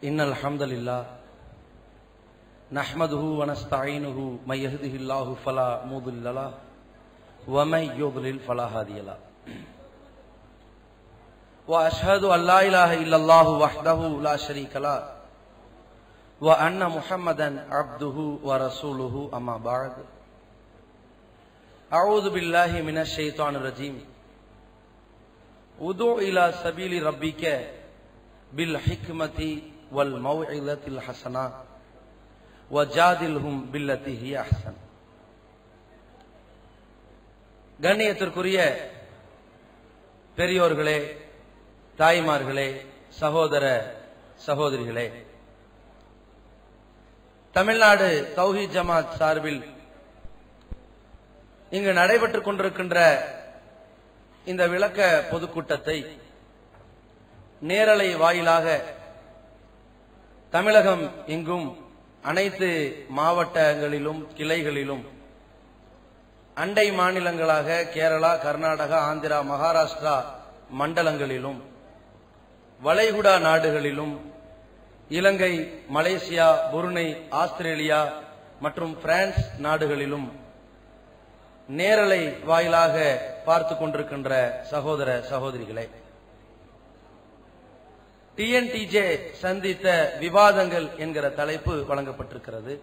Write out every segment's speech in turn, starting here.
إن الحمد لله نحمده ونستعينه من يهده الله فلا مضل له ومن يضلل فلا هادي له وأشهد أن لا إله إلا الله وحده لا شريك له وأن محمدا عبده ورسوله أما بعد أعوذ بالله من الشيطان الرجيم ادع إلى سبيل ربك بالحكمة والموعظة الحسنة وجادلهم بالتي هي أحسن கண்ணியத்திற்குரிய பெரியோர்களே தாய்மார்களே சகோதர சகோதரிகளே தமிழ்நாடு தௌஹீத் ஜமாத் சார்பில் இங்கு நடைபெற்றுக் கொண்டிருக்கின்ற இந்த விளக்க பொதுக்கூட்டத்தை நேரலை வாயிலாக தமிழகம் எங்கும் அனைத்து மாவட்டங்களிலும் கிளைகளிலும் அண்டை மாநிலங்களாக கேரளா கர்நாடகா ஆந்திரா மகாராஷ்டிரா மண்டலங்களிலும் வளைகுடா நாடுகளிலும் இலங்கை மலேசியா புருனை ஆஸ்திரேலியா மற்றும் பிரான்ஸ் நாடுகளிலும் நேரலை வாயிலாக பார்த்து கொண்டிருக்கின்ற சகோதர சகோதரிகளே டிஎன்டிஜே சந்தித்த விவாதங்கள் என்கிற தலைப்பு வழங்கப்பட்டிருக்கிறது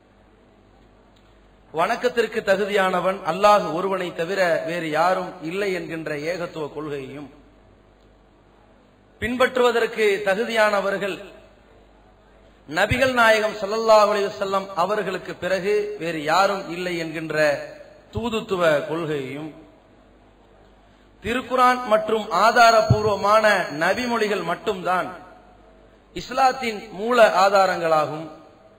வணக்கத்திற்கு தகுதியானவன் அல்லாஹ் ஒருவனை தவிர வேறு யாரும் இல்லை என்கின்ற ஏகத்துவ கொள்கையையும் பின்பற்றுவதற்கு தகுதியானவர்கள் நபிகள் நாயகம் ஸல்லல்லாஹு அலைஹி வஸல்லம் அவர்களுக்கு பிறகு வேறு யாரும் இல்லை என்கின்ற தூதுத்துவ கொள்கையையும் திருக்குரான் மற்றும் ஆதாரபூர்வமான நபிமொழிகள் மட்டும்தான் இஸ்லாத்தின் மூல ஆதாரங்களாகும்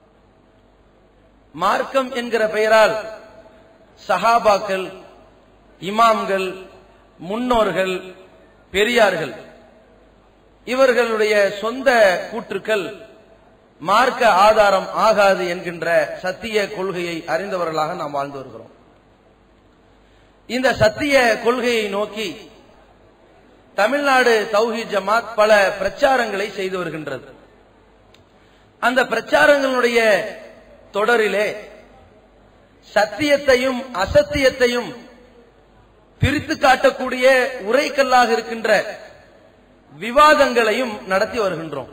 மார்க்கம் என்கிற பெயரால் சஹாபாக்கள் இமாம்கள் முன்னோர்கள் பெரியார்கள் இவர்களுடைய சொந்த கூற்றுக்கள் மார்க்க ஆதாரம் ஆகாது என்கின்ற சத்திய கொள்கையை அறிந்தவர்களாக நாம் வாழ்ந்து வருகிறோம் இந்த சத்திய கொள்கையை நோக்கி தமிழ்நாடு தௌஹி ஜமாத் பல பிரச்சாரங்களை செய்து வருகின்றது அந்த பிரச்சாரங்களுடைய தொடரிலே சத்தியத்தையும் அசத்தியத்தையும் பிரித்து காட்டக்கூடிய உரைக்கல்லாக இருக்கின்ற விவாதங்களையும் நடத்தி வருகின்றோம்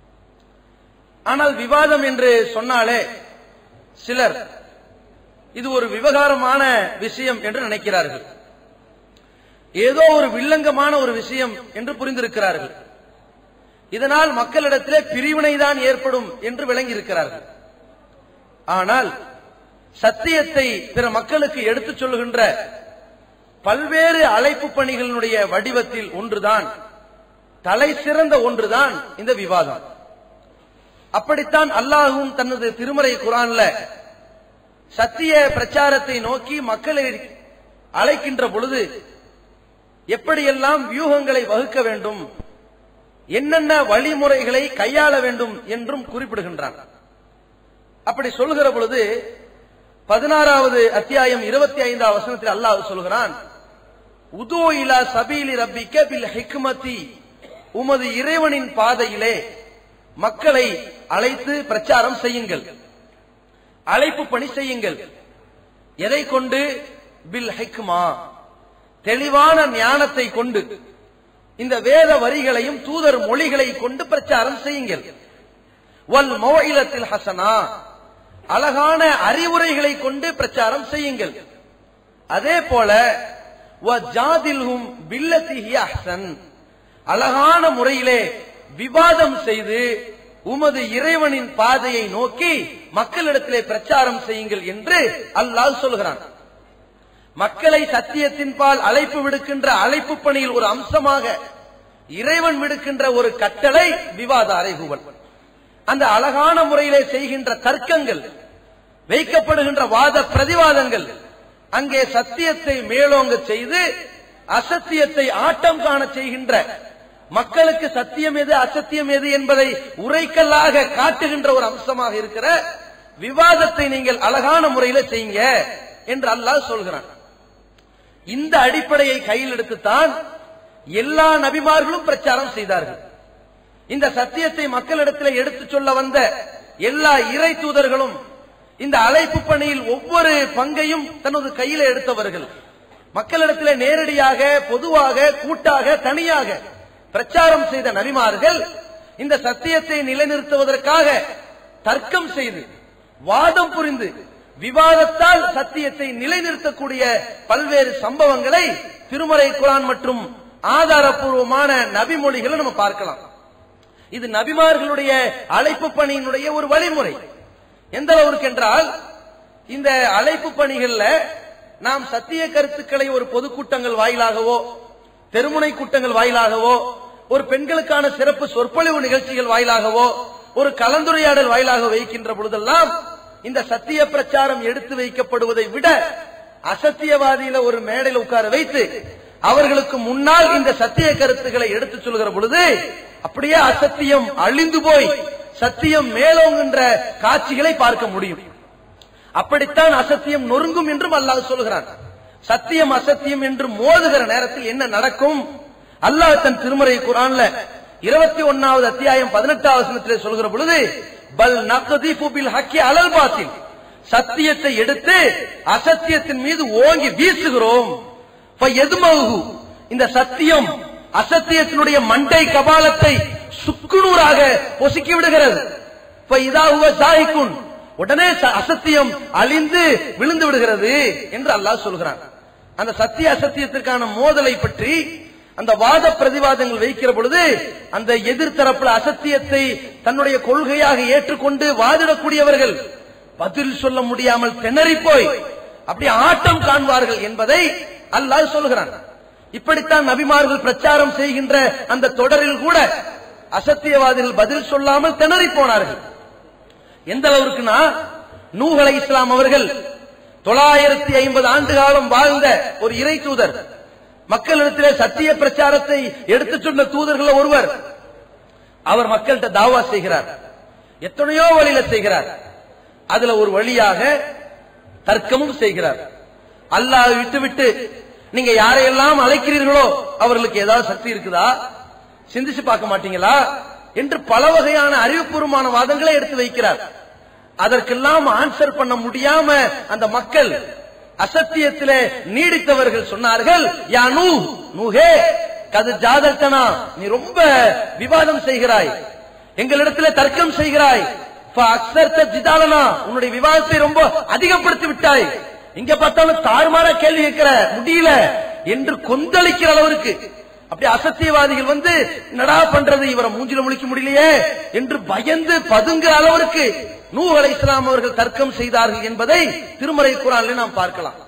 ஆனால் விவாதம் என்று சொன்னாலே சிலர் இது ஒரு விவகாரமான விஷயம் என்று நினைக்கிறார்கள் ஏதோ ஒரு வில்லங்கமான ஒரு விஷயம் என்று புரிந்திருக்கிறார்கள் இதனால் மக்களிடத்திலே பிரிவினைதான் ஏற்படும் என்று விளங்கி இருக்கிறார்கள் ஆனால் சத்தியத்தை பிற மக்களுக்கு எடுத்துச் சொல்லுகின்ற பல்வேறு அழைப்பு பணிகளினுடைய வடிவத்தில் ஒன்றுதான் தலை சிறந்த ஒன்றுதான் இந்த விவாதம் அப்படித்தான் அல்லாஹும் தனது திருமறை குரான்ல சத்திய பிரச்சாரத்தை நோக்கி மக்களை அழைக்கின்ற பொழுது எப்படியெல்லாம் வியூகங்களை வகுக்க வேண்டும் என்னென்ன வழிமுறைகளை கையாள வேண்டும் என்றும் குறிப்பிடுகின்றான் அப்படி சொல்கிற பொழுது பதினாறாவது அத்தியாயம் இருபத்தி ஐந்தாவது வசனத்தில் அல்லாஹ் சொல்கிறான் உதோ இலா சபீலி ரப்பிக்க பில் ஹிக்மதி உமது இறைவனின் பாதையிலே மக்களை அழைத்து பிரச்சாரம் செய்யுங்கள் அழைப்பு பணி செய்யுங்கள் எதை கொண்டு பில் ஹிக்மா தெளிவான ஞானத்தை கொண்டு இந்த வேத வரிகளையும் தூதர் மொழிகளை கொண்டு பிரச்சாரம் செய்யுங்கள் வல் மோயிலத்தில் ஹசனா அழகான அறிவுரைகளை கொண்டு பிரச்சாரம் செய்யுங்கள் அதே போல ஜாதில்ஹும் பில்லத்திஹி அஹ்சன் அழகான முறையிலே விவாதம் செய்து உமது இறைவனின் பாதையை நோக்கி மக்களிடத்திலே பிரச்சாரம் செய்யுங்கள் என்று அல்லாஹ் சொல்கிறான் மக்களை சத்தியத்தின் பால் அழைப்பு விடுக்கின்ற அழைப்பு பணியில் ஒரு அம்சமாக இறைவன் விடுக்கின்ற ஒரு கட்டளை விவாத அறைகூவல் அந்த அழகான முறையிலே செய்கின்ற தர்க்கங்கள் வைக்கப்படுகின்ற வாத பிரதிவாதங்கள் அங்கே சத்தியத்தை மேலோங்க செய்து அசத்தியத்தை ஆட்டம் காண செய்கின்ற மக்களுக்கு சத்தியம் எது அசத்தியம் எது என்பதை உரைக்கல்லாக காட்டுகின்ற ஒரு அம்சமாக இருக்கிற விவாதத்தை நீங்கள் அழகான முறையில செய்யுங்க என்று அல்லாஹ் சொல்கிறான் இந்த அடிப்படையை கையில் எடுத்துத்தான் எல்லா நபிமார்களும் பிரச்சாரம் செய்தார்கள் இந்த சத்தியத்தை மக்களிடத்தில் எடுத்து சொல்ல வந்த எல்லா இறை தூதர்களும் இந்த அழைப்பு பணியில் ஒவ்வொரு பங்கையும் தனது கையில எடுத்தவர்கள் மக்களிடத்தில் நேரடியாக பொதுவாக கூட்டாக தனியாக பிரச்சாரம் செய்த நபிமார்கள் இந்த சத்தியத்தை நிலைநிறுத்துவதற்காக தர்க்கம் செய்து வாதம் புரிந்து விவாதத்தால் சத்தியத்தை நிலைநிறுத்தக்கூடிய பல்வேறு சம்பவங்களை திருமறை குரான் மற்றும் ஆதாரப்பூர்வமான நபிமொழிகளை நம்ம பார்க்கலாம் இது நபிமார்களுடைய அழைப்பு பணியினுடைய ஒரு வழிமுறை எந்த அளவுக்கு என்றால் இந்த அழைப்பு பணிகள்ல நாம் சத்திய கருத்துக்களை ஒரு பொதுக்கூட்டங்கள் வாயிலாகவோ தெருமுனை கூட்டங்கள் வாயிலாகவோ ஒரு பெண்களுக்கான சிறப்பு சொற்பொழிவு நிகழ்ச்சிகள் வாயிலாகவோ ஒரு கலந்துரையாடல் வாயிலாக வைக்கின்ற பொழுதெல்லாம் இந்த சத்திய பிரச்சாரம் எடுத்து வைக்கப்படுவதை விட அசத்தியவாதியில ஒரு மேடையில் உட்கார வைத்து அவர்களுக்கு முன்னால் இந்த சத்திய கருத்துக்களை எடுத்து சொல்கிற பொழுது அப்படியே அசத்தியம் அழிந்து போய் சத்தியம் மேலோங்குகின்ற காட்சிகளை பார்க்க முடியும் அப்படித்தான் அசத்தியம் நொறுங்கும் என்றும் அல்லாஹ் சொல்கிறான் சத்தியம் அசத்தியம் என்று மோதுகிற நேரத்தில் என்ன நடக்கும் அல்லாஹ் தன் திருமறை குரான்ல இருபத்தி ஒன்னாவது அத்தியாயம் பதினெட்டாவது வசனத்திலே சொல்கிற பொழுது பல் நக்தீஃபு பில் ஹக்கி அலல் பாத்தில் சத்தியத்தை எடுத்து அசத்தியத்தின் மீது ஓங்கி வீசுகிறோம் எதுமகு இந்த சத்தியம் அசத்தியத்தினுடைய மண்டை கபாலத்தை சுக்குநூறாக பொசுக்கி விடுகிறது இதாகுவ சாய்க்குன் உடனே ச- அசத்தியம் அழிந்து விழுந்து விடுகிறது என்று அல்லாஹ் சொல்கிறான் அந்த சத்திய அசத்தியத்திற்கான மோதலை பற்றி அந்த வாத பிரதிவாதங்கள் வைக்கிற பொழுது அந்த எதிர்த்தரப்புல அசத்தியத்தை தன்னுடைய கொள்கையாக ஏற்றுக்கொண்டு வாதிடக்கூடியவர்கள் பதில் சொல்ல முடியாமல் திணறி போய் அப்படி ஆட்டம் காண்பார்கள் என்பதை அல்லாஹ் சொல்கிறான் இப்படித்தான் நபிமார்கள் பிரச்சாரம் செய்கின்ற அந்த தொடரில் கூட அசத்தியவாதிகள் பதில் சொல்லாமல் திணறி போனார்கள் எந்த அளவுக்குன்னா நூஹ் அலை இஸ்லாம் அவர்கள் தொள்ளாயிரத்தி ஐம்பது ஆண்டு காலம் வாழ்ந்த ஒரு இறை தூதர் மக்களிடத்திலே சத்திய பிரச்சாரத்தை எடுத்துச் சொன்ன தூதர்கள் ஒருவர் அவர் மக்கள்கிட்ட தாவா செய்கிறார் எத்தனையோ வழியில செய்கிறார் அதுல ஒரு வழியாக தர்க்கமும் செய்கிறார் அல்லாஹ் விட்டுவிட்டு நீங்க யாரையெல்லாம் அழைக்கிறீர்களோ அவர்களுக்கு ஏதாவது சக்தி இருக்குதா சிந்திச்சு பார்க்க மாட்டீங்களா என்று பல வகையான அறிவுபூர்வமான வாதங்களை எடுத்து வைக்கிறார் அதற்கெல்லாம் ஆன்சர் பண்ண முடியாம அந்த மக்கள் அசத்தியத்திலே நீடித்தவர்கள் சொன்னார்கள் யா நூ நூஹே கது ஜாதல்தனா நீ ரொம்ப விவாதம் செய்கிறாய் எங்களிடத்திலே தர்க்கம் செய்கிறாய் அக்சர்த்த ஜிதாலனா உன்னுடைய விவாதத்தை ரொம்ப அதிகப்படுத்தி விட்டாய் இங்க பார்த்தாலும் தாறுமாறா கேள்வி கேட்கிற முடியல என்று கொந்தளிக்கிற அளவிற்கு அப்படி அசத்தியவாதிகள் வந்து என்னடா பண்றது இவரை மூஞ்சில முழிக்க முடியலையே என்று பயந்து பதுங்குற அளவிற்கு நூ அலை இஸ்லாம் அவர்கள் தர்க்கம் செய்தார்கள் என்பதை திருமறை குரானில் நாம் பார்க்கலாம்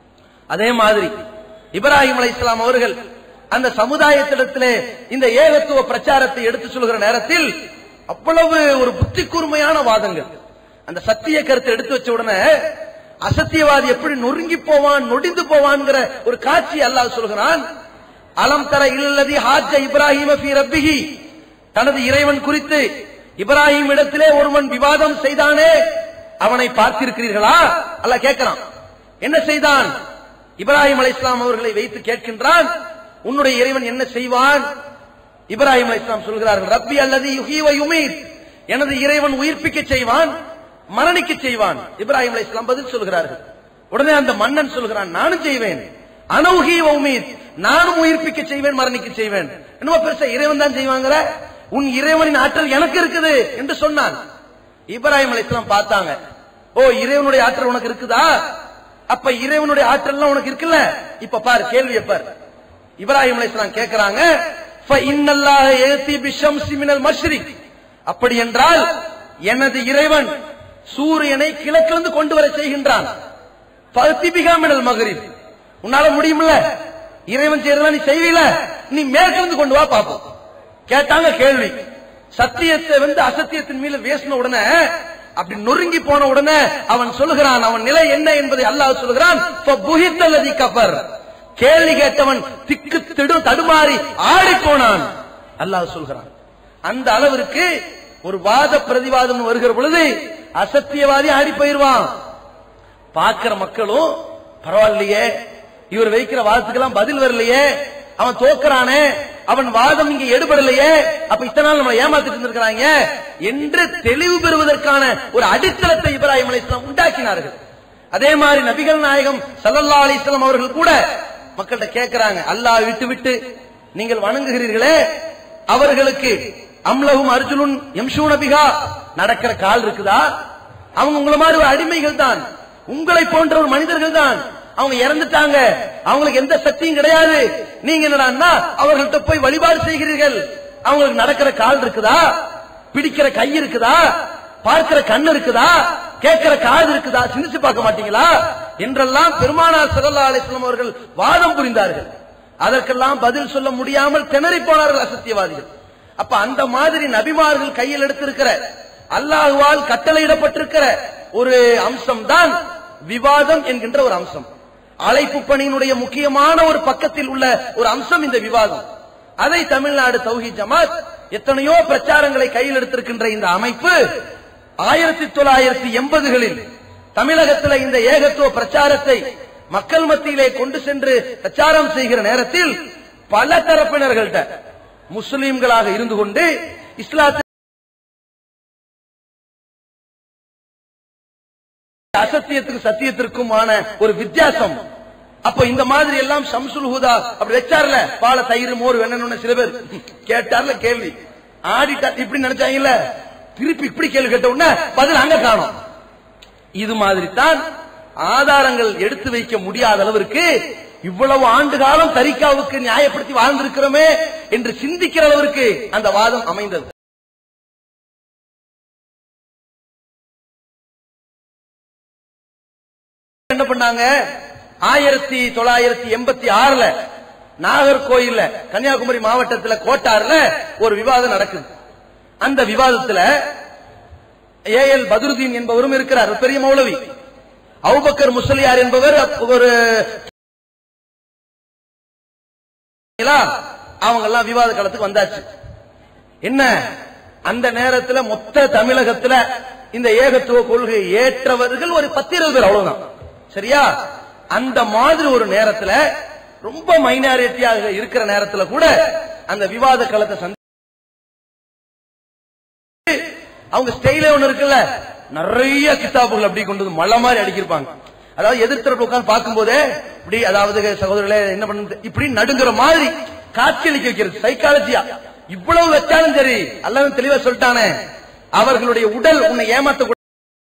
அதே மாதிரி இப்ராஹிம் அலை இஸ்லாம் அவர்கள் அந்த சமுதாயத்திடத்திலே இந்த ஏகத்துவ பிரச்சாரத்தை எடுத்து சொல்கிற நேரத்தில் அவ்வளவு ஒரு புத்தி கூர்மையான வாதங்கள் அந்த சத்திய கருத்தை எடுத்து வச்ச உடனே அசத்தியவாதி எப்படி நொறுங்கி போவான் நொடிந்து போவான்ங்கிற ஒரு காட்சி அல்லாஹ் சொல்கிறான் அலம் தர இல்லதி ஹாஜ இப்ராஹிம ஃபி ரப்பிஹி தனது இறைவன் குறித்து இப்ராஹிம் இடத்திலே ஒருவன் விவாதம் செய்தானே அவனை பார்த்திருக்கிறீர்களா அல்லாஹ் கேட்கிறான் என்ன செய்தான் இப்ராஹிம் அலைஹிஸ்ஸலாம் அவர்களை வைத்து கேட்கின்றான் உன்னுடைய இறைவன் என்ன செய்வான் இப்ராஹிம் அலைஹிஸ்ஸலாம் சொல்கிறார்கள் ரப்பி அல்லது யுஹி வ யுமீத் எனது இறைவன் உயிர்ப்பிக்க செய்வான் மரணிக்க செய்வான் இப்ராஹிம் அலைஹிஸ்ஸலாம் பதில் சொல்கிறார்கள் உடனே அந்த மன்னன் சொல்கிறான் நானும் செய்வேன் அனௌஹி வ உமீத் நானும் உயிர்ப்பிக்க செய்வேன் மரணிக்க செய்வேன் என்னமோ பெருசா இறைவன் தான் செய்வாங்கிற உன் இறைவனின் ஆற்றல் எனக்கு இருக்குது என்று சொன்னான் இப்ராஹிம் அலைஹிஸ்ஸலாம் பார்த்தாங்க ஓ இறைவனுடைய ஆற்றல் உனக்கு இருக்குதா அப்ப இறைவனுடைய ஆற்றல் உனக்கு இருக்குல்ல இப்ப பாரு கேள்வியை பாரு இப்ராஹிம் அலைஹிஸ்ஸலாம் கேக்குறாங்க ஃபஇன்னல்லாஹ யஅதி பிஷம்ஸி மினல் மஷ்ரிக் அப்படி என்றால் எனது இறைவன் சூரியனை கிழக்கிலிருந்து கொண்டு வர செய்கின்றான் ஃபஅத்திபிகா மினல் மக்ரிப் உன்னால முடியும்ல இறைவன் செய்யறதா நீ செய்வீல நீ மேற்கிலிருந்து கொண்டு வா பாப்போம் கேட்டாங்க கேள்வி சத்தியத்தை வந்து அசத்தியத்தின் மீது பேசின உடனே அப்படி நொறுங்கி போன உடனே அவன் சொல்லுகிறான் அவன் நிலை என்ன என்பதை அல்லாஹ் சொல்லுகிறான் "ஃபபுஹித்தல்லதி கஃபர்." கேள்வி கேட்டவன் திக்கு திடு தடுமாறி ஆடி போனான் அல்லாஹ் சொல்கிறான் அந்த அளவிற்கு ஒரு வாத பிரதிவாதம் வருகிற பொழுது அசத்தியவாதி ஆடி போயிருவான் பார்க்கிற மக்களும் பரவாயில்லையே இவர் வைக்கிற வாதத்துக்கெல்லாம் பதில் வரலையே அவன் தோக்குறானே அவன் வாதம் இங்க எடுபடலையே அப்ப இத்தனை நாள் நம்மளை ஏமாத்திட்டு இருந்திருக்கிறாங்க என்று தெளிவு பெறுவதற்கான ஒரு அடித்தளத்தை இப்ராஹிம் அலைஹிஸ்ஸலாம் உண்டாக்கினார்கள் அதே மாதிரி நபிகள் நாயகம் ஸல்லல்லாஹு அலைஹி வஸல்லம் அவர்கள் கூட மக்கள்கிட்ட கேட்கிறாங்க அல்லாஹ் விட்டு விட்டு நீங்கள் வணங்குகிறீர்களே அவர்களுக்கு அம்லகும் அர்ஜுனுன் எம்ஷூன பிகா நடக்கிற கால் இருக்குதா அவங்க உங்கள மாதிரி ஒரு அடிமைகள் தான் உங்களை போன்ற ஒரு மனிதர்கள் தான் அவங்க இறந்துட்டாங்க அவங்களுக்கு எந்த சக்தியும் கிடையாது நீங்க என்னடான்னா அவர்கள்ட்ட போய் வழிபாடு செய்கிறீர்கள் அவங்களுக்கு நடக்கிற கால் இருக்குதா பிடிக்கிற கை இருக்குதா பார்க்கிற கண் இருக்குதா கேட்கிற காது இருக்குதா சிந்திச்சு பார்க்க மாட்டீங்களா என்றெல்லாம் பெருமானார் ஸல்லல்லாஹு அலைஹி வஸல்லம் அவர்கள் வாதம் புரிந்தார்கள் அதற்கெல்லாம் பதில் சொல்ல முடியாமல் திணறி போனார்கள் அசத்தியவாதிகள் அப்ப அந்த மாதிரி நபிமார்கள் கையில் எடுத்திருக்கிற அல்லாஹுவால் கட்டளையிடப்பட்டிருக்கிற ஒரு அம்சம் தான் விவாதம் என்கின்ற ஒரு அம்சம் அழைப்பு பணியினுடைய முக்கியமான ஒரு பக்கத்தில் உள்ள ஒரு அம்சம் இந்த விவாதம் அதை தமிழ்நாடு தௌஹி ஜமாத் எத்தனையோ பிரச்சாரங்களை கையில் எடுத்திருக்கின்ற இந்த அமைப்பு ஆயிரத்தி தொள்ளாயிரத்தி எண்பதுகளில் தமிழகத்தில் இந்த ஏகத்துவ பிரச்சாரத்தை மக்கள் மத்தியிலே கொண்டு சென்று பிரச்சாரம் செய்கிற நேரத்தில் பல தரப்பினர்கள்ட்ட முஸ்லிம்களாக இருந்து கொண்டு இஸ்லாத்தை அசத்தியத்துக்கு சத்தியத்திற்குமான ஒரு வித்தியாசம் அப்ப இந்த மாதிரி எல்லாம் சம்சுல் ஹுதா அப்படி வச்சார்ல பால தயிர் மோர் வேணும்னு சில பேர் கேட்டார்ல கேள்வி ஆடிட்டா இப்படி நினைச்சாங்கல்ல திருப்பி இப்படி கேள்வி கேட்ட உடனே பதில் அங்க காணும் இது மாதிரி தான் ஆதாரங்கள் எடுத்து வைக்க முடியாத அளவிற்கு இவ்வளவு ஆண்டு காலம் தரிகாவுக்கு நியாயப்படுத்தி வாழ்ந்திருக்கிறோமே என்று சிந்திக்கிற அளவிற்கு அந்த வாதம் அமைந்தது என்ன பண்ணாங்க ஆயிரத்தி தொள்ளாயிரத்தி எண்பத்தி ஆறுல நாகர்கோயில்ல கன்னியாகுமரி மாவட்டத்துல கோட்டாறுல ஒரு விவாதம் நடக்குது அந்த விவாதத்துல ஏ எல் பதுருதீன் என்பவரும் இருக்கிறார் ஒரு பெரிய மௌலவி அவுபக்கர் முஸ்லியார் என்பவர் ஒரு அவங்க எல்லாம் விவாத காலத்துக்கு வந்தாச்சு என்ன அந்த நேரத்துல மொத்த தமிழகத்துல இந்த ஏகத்துவ கொள்கையை ஏற்றவர்கள் ஒரு பத்து இருபது பேர் அவ்வளவுதான் சரியா அந்த மாதிரி ஒரு நேரத்துல ரொம்ப மைனாரிட்டியாக இருக்கிற நேரத்துல கூட அந்த விவாத களத்தை சந்தி அவங்க ஸ்டைலே ஒண்ணு இருக்குல்ல நிறைய கிதாபுகள் அப்படி கொண்டு வந்து மழை மாதிரி அடிக்கிருப்பாங்க அதாவது எதிர்த்தரப்பு உட்கார்ந்து பார்க்கும்போதே இப்படி அதாவது சகோதரர்களே என்ன பண்ணு இப்படி நடுங்குற மாதிரி காட்சியளிக்க வைக்கிறது சைக்காலஜியா இவ்வளவு வச்சாலும் சரி அல்லாஹ் தெளிவா சொல்லிட்டானே அவர்களுடைய உடல் உன்னை ஏமாத்த கூடாது.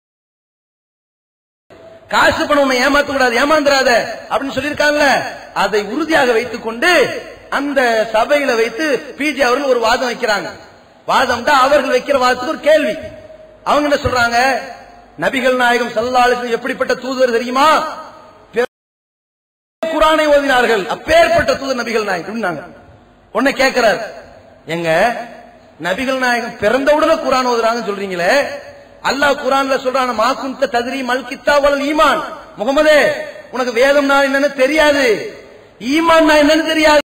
காசு பணம் உன்னை ஏமாத்த கூடாது ஏமாந்துராத அப்படின்னு சொல்லியிருக்காங்கல்ல அதை உறுதியாக வைத்துக் கொண்டு அந்த சபையில வைத்து பிஜி அவர்கள் ஒரு வாதம் வைக்கிறாங்க வாதம் தான் அவர்கள் வைக்கிற வாதத்துக்கு ஒரு கேள்வி அவங்க என்ன சொல்றாங்க நபிகள் நாயகம் சல்லாலிசம் எப்படிப்பட்ட தூதர் தெரியுமா குரானை ஓதினார்கள் அப்பேற்பட்ட தூதர் நபிகள் நாயகம் அப்படின்னாங்க. உன்னை கேட்கிறார் எங்க நபிகள் நாயகம் பிறந்தவுடனே குரான் ஓதுறாங்கன்னு சொல்றீங்களே அல்லாஹ் குரான்ல சொல்றான மாக்குந்த ததிரி மல் கித்தாவல் ஈமான் முகமதே உனக்கு வேதம் நான் என்னன்னு தெரியாது ஈமான் நான் என்னன்னு தெரியாது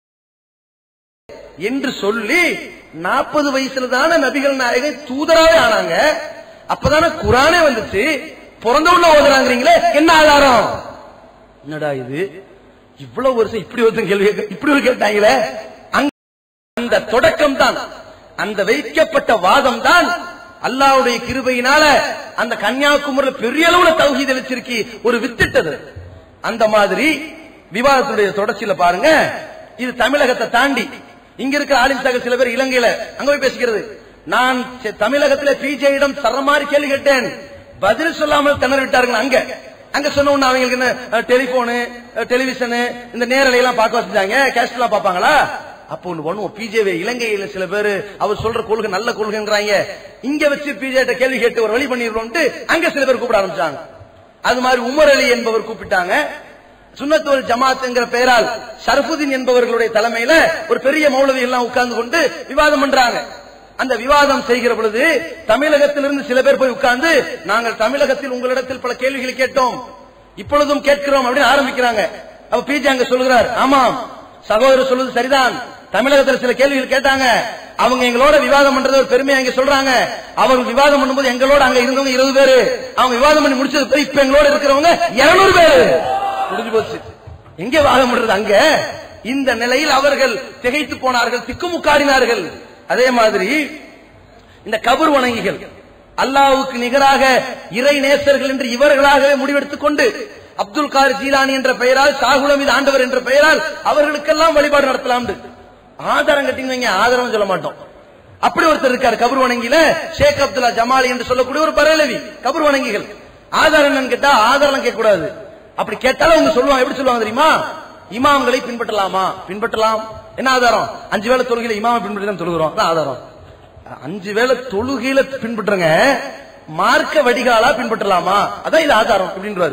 என்று சொல்லி நாற்பது வயசுல தானே நபிகள் நாயகம் தூதராவே ஆனாங்க அப்பதானே குரானே வந்துச்சு பிறந்தவுடனே ஓதுறாங்கிறீங்களே என்ன ஆதாரம் என்னடா இது இவ்வளவு வருஷம் இப்படி ஒருத்தன் கேள்வி கேட்க- இப்படி ஒரு கேட்டாங்களே அங்க அந்த தொடக்கம் தான் அந்த வைக்கப்பட்ட வாதம் தான் அல்லாவுடைய கிருபையினால அந்த கன்னியாகுமரியில பெரிய அளவுல தௌஹீத வச்சிருக்கி ஒரு வித்திட்டது அந்த மாதிரி விவாதத்துடைய தொடர்ச்சியில பாருங்க இது தமிழகத்தை தாண்டி இங்க இருக்கிற ஆலிம்சாக சில பேர் இலங்கையில அங்க போய் பேசிக்கிறது நான் செ- தமிழகத்திலே பிஜேயிடம் சரமாரி கேள்வி கேட்டேன் பதில் சொல்லாமல் திணற விட்டார்கள் அங்க அங்க சொன்ன உடனே அவங்களுக்கு என்ன டெலிபோனு டெலிவிஷனு இந்த நேரலை எல்லாம் பார்க்க வச்சிருந்தாங்க கேஸ்ட் எல்லாம் பார்ப்பாங்களா அப்போ ஒண்ணு பண்ணுவோம் பிஜேவி இலங்கையில சில பேர் அவர் சொல்ற கொள்கை நல்ல கொள்கைங்கிறாங்க இங்க வச்சு பிஜே கேள்வி கேட்டு ஒரு வழி பண்ணிடுறோம்ட்டு அங்க சில பேர் கூப்பிட ஆரம்பிச்சாங்க அது மாதிரி உமர் அலி என்பவர் கூப்பிட்டாங்க சுன்னத்துவல் ஜமாத்ங்கிற பெயரால் ஷரஃபுதீன் என்பவர்களுடைய தலைமையில ஒரு பெரிய மௌலவி எல்லாம் உட்கார்ந்து கொண்டு விவாதம் பண்றாங்க அந்த விவாதம் செய்கிற பொழுது தமிழகத்திலிருந்து சில பேர் போய் உட்கார்ந்து நாங்கள் தமிழகத்தில் உங்களிடத்தில் பல கேள்விகளை கேட்டோம் இப்பொழுதும் கேட்கிறோம் அப்படின்னு ஆரம்பிக்கிறாங்க அப்ப பிஜே அங்க சொல்கிறார் ஆமாம் சகோதரர் சொல்வது சரிதான் தமிழகத்தில் சில கேள்விகள் கேட்டாங்க அவங்க எங்களோட விவாதம் பண்றது ஒரு பெருமையா இங்க சொல்றாங்க அவங்க விவாதம் பண்ணும்போது எங்களோட அங்க இருந்தவங்க இருபது பேரு அவங்க விவாதம் பண்ணி முடிச்சது பிறகு இப்ப எங்களோட இருக்கிறவங்க இருநூறு பேரு முடிஞ்சு போச்சு எங்க வாதம் பண்றது அங்க இந்த நிலையில் அவர்கள் திகைத்து போனார்கள் திக்குமுக்காடினார்கள் அதே மாதிரி இந்த கபர் வணங்கிகள் அல்லாஹ்வுக்கு நிகராக இறை நேசர்கள் என்று இவர்களாகவே முடிவெடுத்துக் கொண்டு அப்துல் கார் ஜீலானி என்ற பெயரால் சாகுலமீது ஆண்டவர் என்ற பெயரால் அவர்களுக்கெல்லாம் வழிபாடு நடத்தலாம் ஆதாரம் கட்டிங்க வைங்க, ஆதாரம் சொல்ல மாட்டோம் அப்படி ஒருத்தர் இருக்காரு கபர் வணங்கில ஷேக் அப்துல்லா ஜமாலி என்று சொல்லக்கூடிய ஒரு பரலவி கபர் வணங்கிகள் ஆதாரம் என்னன்னு கேட்டா ஆதாரம் கேட்க கூடாது அப்படி கேட்டாலும் அவங்க சொல்லுவாங்க எப்படி சொல்லுவாங்க தெரியுமா இமாம்களை பின்பற்றலாமா பின்பற்றலாம் என்ன ஆதாரம் அஞ்சு வேளை தொழுகையில இமாமை பின்பற்றி தான் தொழுகிறோம் அதான் ஆதாரம் அஞ்சு வேளை தொழுகையில பின்பற்றுங்க மார்க்க வடிகாலா பின்பற்றலாமா அதான் இது ஆதாரம் அப்படின்றாரு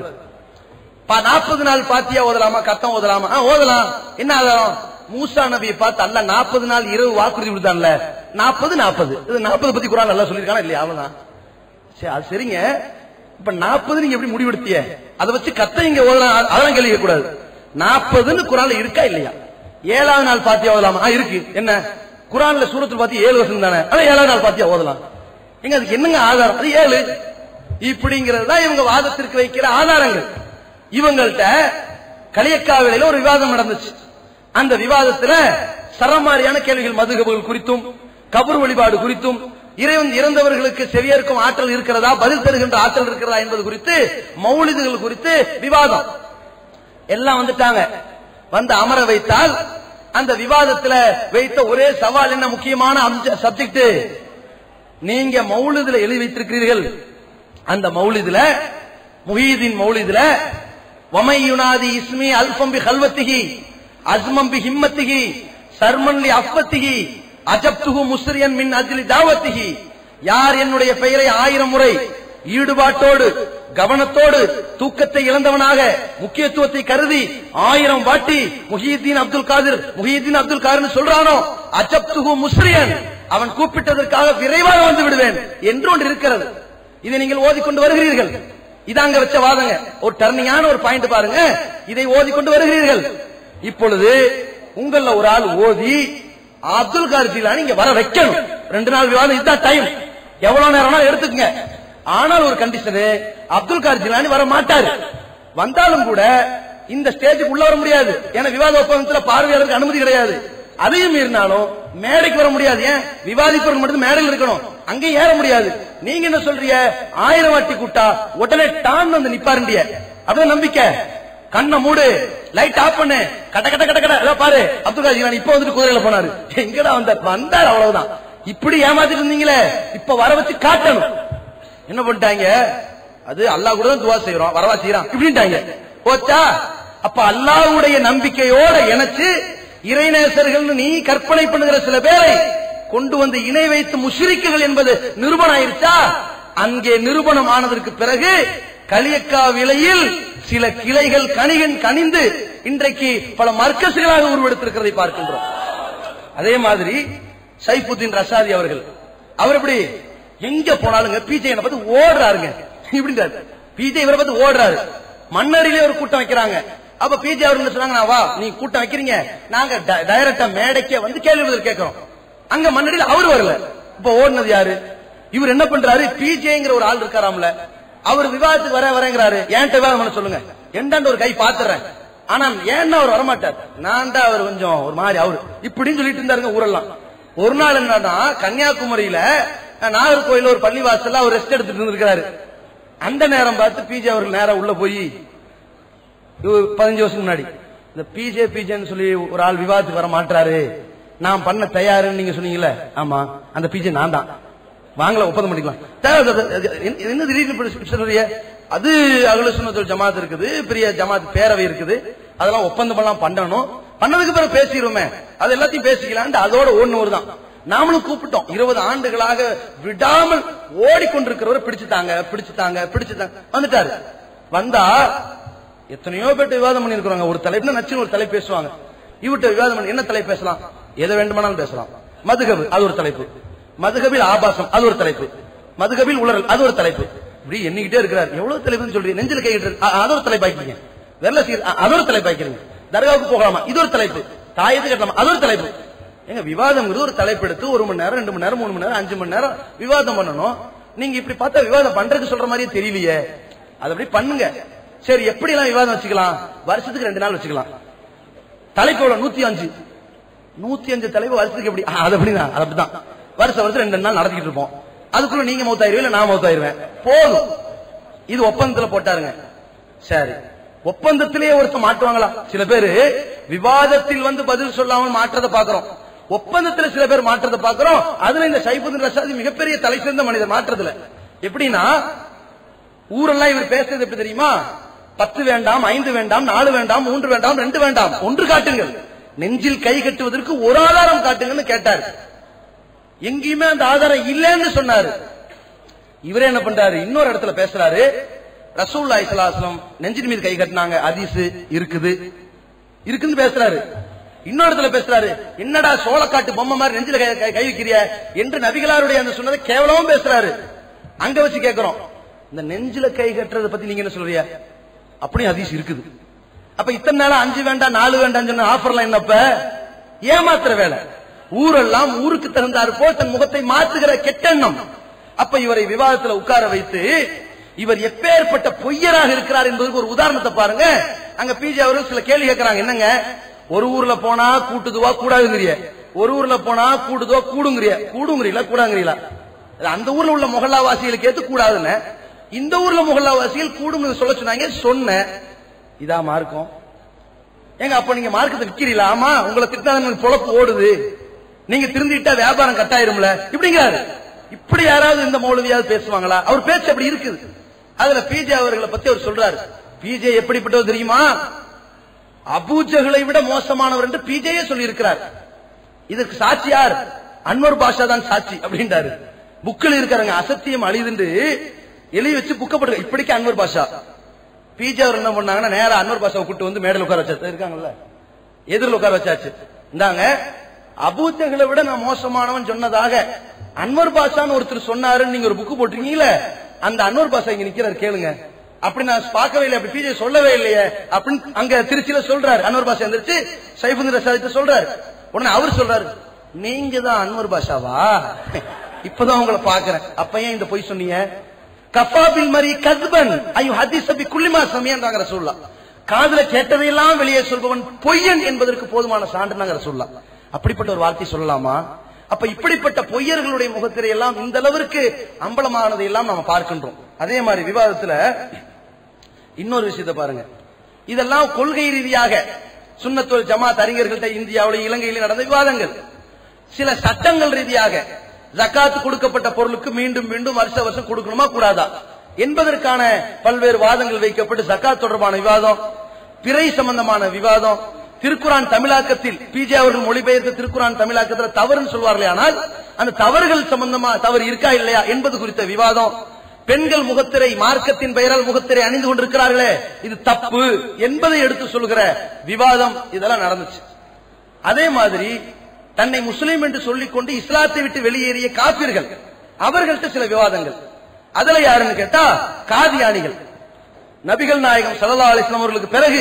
நாற்பது நாள் பாத்தியா ஓதலாமா கத்தம் ஓதலாமா ஆ, ஓதலாம் என்ன ஆதாரம் மூசா நபியை பார்த்து அல்ல நாற்பது நாள் இரவு வாக்குறுதி கொடுத்தான்ல நாற்பது நாற்பது இது நாற்பது பத்தி குரான் நல்லா சொல்லியிருக்கானா இல்லையா அவ்வளவுதான் சரி அது சரிங்க இப்ப நாற்பது நீங்க எப்படி முடிவெடுத்திய அதை வச்சு கத்த இங்க ஓதலாம் அதெல்லாம் கேள்வி கூடாது நாற்பதுன்னு குரான்ல இருக்கா இல்லையா ஏழாவது நாள் பாத்தியா ஓதலாமா ஆ, இருக்கு என்ன குரான்ல சூரத்தில் பாத்தி ஏழு வருஷம் தானே அதான் ஏழாவது நாள் பாத்தியா ஓதலாம் எங்க அதுக்கு என்னங்க ஆதாரம் அது ஏழு இப்படிங்கிறது தான் இவங்க வாதத்திற்கு வைக்கிற ஆதாரங்கள் இவங்கள்ட்ட களியக்காவிலையில ஒரு விவாதம் நடந்துச்சு அந்த விவாதத்துல சரமாரியான கேள்விகள் மதுகபுகள் குறித்தும் கபர் வழிபாடு குறித்தும் இறைவன் இறந்தவர்களுக்கு செவியேற்கும் ஆற்றல் இருக்கிறதா பதில் தருகின்ற ஆற்றல் இருக்கிறதா என்பது குறித்து மௌலிதுகள் குறித்து விவாதம் எல்லாம் வந்துட்டாங்க வந்து அமர வைத்தால் அந்த விவாதத்துல வைத்த ஒரே சவால் என்ன முக்கியமான சப்ஜெக்ட் நீங்க மௌலிதுல எழுதி வைத்திருக்கிறீர்கள் அந்த மௌலிதுல முஹீதீன் மௌலிதுல வமையுனாதி இஸ்மி அல்பம் பி கல்வத்திகி அஸ்மம் பி ஹிம்மத்திகி சர்மன் லி அஃபத்திகி அஜப்துகு முஸ்ரியன் மின் அஜ்லி தாவத்திகி யார் என்னுடைய பெயரை ஆயிரம் முறை ஈடுபாட்டோடு கவனத்தோடு தூக்கத்தை இழந்தவனாக முக்கியத்துவத்தை கருதி ஆயிரம் வாட்டி முஹியுத்தீன் அப்துல் காதிர் முஹியுத்தீன் அப்துல் காதிர் சொல்றானோ அஜப்துகு முஸ்ரியன் அவன் கூப்பிட்டதற்காக விரைவாக வந்து விடுவேன் என்று ஒன்று இருக்கிறது இதை நீங்கள் ஓதிக்கொண்டு வருகிறீர்கள் இதாங்க வச்ச வாதங்க ஒரு டர்னிங்கான ஒரு பாயிண்ட் பாருங்க இதை ஓதிக்கொண்டு வருகிறீர்கள் இப்பொழுது உங்கள ஒரு ஆள் ஓதி அப்துல் கார் ஜிலானி இங்க வர வைக்கணும் ரெண்டு நாள் விவாதம் இதுதான் டைம் எவ்வளவு நேரம்னா எடுத்துக்கங்க ஆனால் ஒரு கண்டிஷனு அப்துல் கார் ஜிலானி வர மாட்டாரு வந்தாலும் கூட இந்த ஸ்டேஜுக்கு உள்ள வர முடியாது ஏன்னா விவாத ஒப்பந்தத்துல பார்வையாளருக்கு அனுமதி கிடையாது அதையும் மீறினாலும் மேடைக்கு வர முடியாது ஏன் விவாதிப்பவர்கள் மட்டும் மேடையில் இருக்கணும் அங்கேயும் ஏற முடியாது நீங்க என்ன சொல்றீங்க ஆயிரம் வாட்டி கூட்டா உடனே டான் வந்து நிப்பாருண்டிய அப்படிதான் நம்பிக்கை கண்ணை மூடு லைட் ஆஃப் பண்ணு கட்ட கட்ட கட்ட கட்ட இதோ பாரு அப்துல் காஜி ஜிலானி இப்ப வந்துட்டு குதிரையில போனாரு எங்கடா வந்தார் வந்தார் அவ்வளவுதான் இப்படி ஏமாத்திட்டு இருந்தீங்களே இப்ப வர வச்சு காட்டணும் என்ன பண்ணிட்டாங்க அது அல்லாஹ் கூட தான் துவா செய்யறோம் வரவா செய்யறான் இப்படின்ட்டாங்க போச்சா அப்ப அல்லாஹ்வுடைய நம்பிக்கையோட இணைச்சு இறைநேசர்கள் நீ கற்பனை பண்ணுகிற சில பேரை கொண்டு வந்து இணை வைத்து முஷிரிக்குகள் என்பது நிரூபணம் ஆயிருச்சா அங்கே நிரூபணம் ஆனதற்கு பிறகு களியக்கா விலையில் சில கிளைகள் கனிகன் கனிந்து இன்றைக்கு பல மர்க்கசுகளாக உருவெடுத்திருக்கிறதை பார்க்கின்றோம் அதே மாதிரி சைஃபுத்தீன் ரஷாதி அவர்கள் அவர் எப்படி எங்க போனாலுங்க பிஜே பார்த்து ஓடுறாருங்க இப்படின்றாரு பிஜே இவரை பார்த்து ஓடுறாரு மன்னரிலே ஒரு கூட்டம் வைக்கிறாங்க அப்ப பிஜே அவர் என்ன சொன்னாங்க "நான் வா நீ கூட்டம் வைக்கிறீங்க நாங்க ட- டைரக்டா மேடைக்கே வந்து கேள்வி பதில் கேட்கிறோம் அங்க மன்னரில் அவர் வரல இப்ப ஓடுனது யாரு இவர் என்ன பண்றாரு பிஜேங்கிற ஒரு ஆள் இருக்காராம்ல அவர் விவாதத்துக்கு வர வரேங்கிறாரு என்கிட்ட விவாதம் பண்ண சொல்லுங்க எந்தாண்ட ஒரு கை பாத்துறேன் ஆனா ஏன்னா அவர் வரமாட்டார் நான் தான் அவர் கொஞ்சம் ஒரு மாதிரி அவரு இப்படின்னு சொல்லிட்டு இருந்தாருங்க ஊரெல்லாம் ஒரு நாள் என்னன்னா கன்னியாகுமரியில அஹ், நாகர்கோயில்ல ஒரு பள்ளிவாசல்ல அவர் ரெஸ்ட் எடுத்துட்டு இருந்திருக்கிறாரு அந்த நேரம் பார்த்து பிஜே அவர்கள் நேரா உள்ள போய் இது பதினஞ்சு வருஷம் முன்னாடி இந்த பிஜே பிஜேன்னு சொல்லி ஒரு ஆள் விவாதத்துக்கு வர மாட்டாரு நான் பண்ண தயாருன்னு நீங்க சொன்னீங்கல்ல ஆமா அந்த பிஜே நான் தான் வாங்கல ஒப்பந்தம் பண்ணிக்கலாம் தேவை- அது- அது- என்ன- என்ன திடீர்னு இப்படி சொல்றீங்க அது அகல சுண்ணத்துல் ஜமாத் இருக்குது பெரிய ஜமாத் பேரவை இருக்குது அதெல்லாம் ஒப்பந்தம் எல்லாம் பண்ணணும் பண்ணதுக்கு பிறகு பேசிடுவோமே அது எல்லாத்தையும் பேசிக்கலான்ட்டு அதோட ஒண்ணு தான் நாமளும் கூப்பிட்டோம் இருபது ஆண்டுகளாக விடாமல் ஓடிக்கொண்டிருக்கிறவரை பிடிச்சுட்டாங்க பிடிச்சுட்டாங்க பிடிச்சுட்டாங்க வந்துட்டாரு வந்தா எத்தனையோ பேர்ட்ட விவாதம் பண்ணிருக்கிறாங்க ஒரு தலைப்புல நச்சு ஒரு தலைப்பு பேசுவாங்க இவர்கிட்ட விவாதம் பண்ணி என்ன தலைப்பு பேசலாம் எதை வேண்டுமானாலும் பேசலாம் மதுகபு அது ஒரு தலைப்பு மதுகபில் ஆபாசம் அது ஒரு தலைப்பு மதுகபில் உளறல் அது ஒரு தலைப்பு இப்படி எண்ணிக்கிட்டே இருக்கிறார் எவ்வளவு தலைப்புன்னு சொல்றீங்க நெஞ்சில் கையிட்டு இருக்கு. அ- அது ஒரு தலைப்பு ஆக்கிங்க வெள்ள சீர் அ- அது ஒரு தலைப்பு ஆக்கிறீங்க தர்காவுக்கு போகலாமா இது ஒரு தலைப்பு தாயத்து கட்டலாமா அது ஒரு தலைப்பு எங்க விவாதம்ங்கிறது ஒரு தலைப்பு எடுத்து ஒரு மணி நேரம் ரெண்டு மணி நேரம் மூணு மணி நேரம் அஞ்சு மணி நேரம் விவாதம் பண்ணணும் நீங்க இப்படி பார்த்தா விவாதம் பண்றதுக்கு சொல்ற மாதிரியே தெரியலையே அது அப்படி பண்ணுங்க சரி எப்படி எல்லாம் விவாதம் வச்சுக்கலாம் வருஷத்துக்கு ரெண்டு நாள் வச்சுக்கலாம் தலைப்பு எவ்வளவு நூத்தி அஞ்சு நூத்தி அஞ்சு தலைப்பு வருஷத்துக்கு எப்படி ஆ, அது அப்படிதான் அது அப்படிதான் வருஷம் வருஷம் ரெண்டு நாள் நடத்திக்கிட்டு இருப்போம் அதுக்குள்ள நீங்க மௌத்தாயிருவீங்க இல்ல நான் மௌத்தாயிருவேன் போதும் இது ஒப்பந்தத்துல போட்டாருங்க சரி ஒப்பந்தத்திலேயே ஒருத்தர் மாட்டுவாங்களா சில பேரு விவாதத்தில் வந்து பதில் சொல்லாமல் மாற்றத்தை பாக்குறோம் ஒப்பந்தத்துல சில பேர் மாற்றத்தை பாக்குறோம் அதுல இந்த சைபுதீன் ரஷாதி மிகப்பெரிய தலை சிறந்த மனிதர் மாற்றத்துல எப்படின்னா ஊரெல்லாம் இவர் பேசுறது எப்படி தெரியுமா பத்து வேண்டாம் ஐந்து வேண்டாம் நாலு வேண்டாம் மூன்று வேண்டாம் ரெண்டு வேண்டாம் ஒன்று காட்டுங்கள் நெஞ்சில் கை கட்டுவதற்கு ஒரு ஆதாரம் காட்டுங்கன்னு கேட்டார் எங்கேயுமே அந்த ஆதாரம் இல்லைன்னு சொன்னாரு இவரே என்ன பண்றாரு இன்னொரு இடத்துல பேசுறாரு ரசூல்லா இஸ்லாஸ்லம் நெஞ்சின் மீது கை கட்டினாங்க ஹதீஸ் இருக்குது இருக்குன்னு பேசுறாரு இன்னொரு இடத்துல பேசுறாரு என்னடா சோளக்காட்டு பொம்மை மாதிரி நெஞ்சில கை- கை- கை வைக்கிறிய என்று நபிகளாருடைய அந்த சொன்னதை கேவலமும் பேசுறாரு அங்க வச்சு கேக்குறோம் இந்த நெஞ்சில கை கட்டுறதை பத்தி நீங்க என்ன சொல்றீங்க அப்படியும் ஹதீஸ் இருக்குது அப்ப இத்தனை நாளா அஞ்சு வேண்டாம் நாலு வேண்டாம் சொன்ன ஆஃபர்லாம் என்னப்ப ஏமாத்துற வேலை ஊரெல்லாம் ஊருக்கு தகுந்தாறு போல் தன் முகத்தை மாத்துகிற கெட்டெண்ணம் அப்ப இவரை விவாதத்துல உட்கார வைத்து இவர் எப்பேற்பட்ட பொய்யராக இருக்கிறார் என்பதற்கு ஒரு உதாரணத்தை பாருங்க அங்க பிஜே அவர்கள் சில கேள்வி கேட்கறாங்க என்னங்க ஒரு ஊர்ல போனா கூட்டுதுவா கூடாதுங்கிறிய ஒரு ஊர்ல போனா கூடுதுவா கூடுங்கிறிய கூடுங்கிறீங்களா கூடாங்கிறீங்களா அது அந்த ஊர்ல உள்ள முகல்லாவாசிகளுக்கு ஏத்து கூடாதுன்னு இந்த ஊர்ல முகல்லாவாசிகள் கூடுங்க சொல்ல சொன்னாங்க சொன்னேன் இதா மார்க்கம் ஏங்க அப்ப நீங்க மார்க்கத்தை விக்கிறீங்களா ஆமா உங்களை திட்டா எனக்கு பொழப்பு ஓடுது நீங்க திருந்திட்டா வியாபாரம் கட்டாயிரும்ல இப்படிங்கிறாரு இப்படி யாராவது இந்த மௌலவியாவது பேசுவாங்களா அவர் பேச்சு அப்படி இருக்குது அதுல பிஜே அவர்களை பத்தி அவர் சொல்றாரு பிஜே எப்படிப்பட்டவர் தெரியுமா அபூஜகளை விட மோசமானவர் என்று பிஜேயே சொல்லி இருக்கிறார் இதற்கு சாட்சி யார் அன்வர் பாஷா தான் சாட்சி அப்படின்றாரு புக்கில் இருக்காருங்க அசத்தியம் அழிதுண்டு எழுதி வச்சு புக்கப்பட்டு இப்படிக்கு அன்வர் பாஷா பிஜே அவர் என்ன பண்ணாங்கன்னா நேரா அன்வர் பாஷாவை கூட்டு வந்து மேடல் உட்கார வச்சாச்சு இருக்காங்கல்ல எதிரில் உட்கார வச்சாச்சு இந்தாங்க அபூஜகளை விட நான் மோசமானவன் சொன்னதாக அன்வர் பாஷான்னு ஒருத்தர் சொன்னாருன்னு நீங்க ஒரு புக்கு போட்டிருக்கீங்களே அந்த அன்வர் பாஷா இங்க நிக்கிறாரு கேளுங்க அப்படி நான் பார்க்கவே இல்லை அப்படி பிஜே சொல்லவே இல்லையே அப்படின்னு அங்க திருச்சியில சொல்றாரு அன்வர் பாஷா எந்திரிச்சு சைபுந்திர சாதித்து சொல்றாரு உடனே அவர் சொல்றாரு நீங்க தான் அன்வர் பாஷாவா இப்பதான் உங்களை பாக்குறேன் அப்ப ஏன் இந்த பொய் சொன்னீங்க கஃபாபில் மரி கஸ்பன் ஐயோ ஹதீஸ் பி குல்லிமா சமயன்றாங்க ரசூல்லா காதுல கேட்டதையெல்லாம் வெளியே சொல்பவன் பொய்யன் என்பதற்கு போதுமான சான்றுனாங்க ரசூல்லா அப்படிப்பட்ட ஒரு வார்த்தை சொல்லலாமா அப்ப இப்படிப்பட்ட பொய்யர்களுடைய முகத்திரை எல்லாம் இந்த அளவிற்கு அம்பலமானதை எல்லாம் நாம பார்க்கின்றோம் அதே மாதிரி விவாதத்துல இன்னொரு விஷயத்தை பாருங்க இதெல்லாம் கொள்கை ரீதியாக சுன்னத்துல் ஜமாத் அறிஞர்கள்ட்ட இந்தியாவில இலங்கையில நடந்த விவாதங்கள் சில சட்டங்கள் ரீதியாக ஜக்காத் கொடுக்கப்பட்ட பொருளுக்கு மீண்டும் மீண்டும் வருஷ வருஷம் கொடுக்கணுமா கூடாதா என்பதற்கான பல்வேறு வாதங்கள் வைக்கப்பட்டு ஜக்காத் தொடர்பான விவாதம் பிறை சம்பந்தமான விவாதம் திருக்குரான் தமிழாக்கத்தில் பிஜே அவர்கள் மொழிபெயர்த்த திருக்குரான் தமிழாக்கத்தில் தவறுன்னு சொல்வார்களே ஆனால் அந்த தவறுகள் சம்பந்தமா தவறு இருக்கா இல்லையா என்பது குறித்த விவாதம் பெண்கள் முகத்திரை மார்க்கத்தின் பெயரால் முகத்திரை அணிந்து கொண்டிருக்கிறார்களே இது தப்பு என்பதை எடுத்து சொல்கிற விவாதம் இதெல்லாம் நடந்துச்சு அதே மாதிரி தன்னை முஸ்லீம் என்று சொல்லிக் கொண்டு இஸ்லாத்தை விட்டு வெளியேறிய காப்பீர்கள் அவர்கள்ட்ட சில விவாதங்கள் அதுல யாருன்னு கேட்டா காதியானிகள் நபிகள் நாயகம் சல்லா அலிஸ்லாம் அவர்களுக்கு பிறகு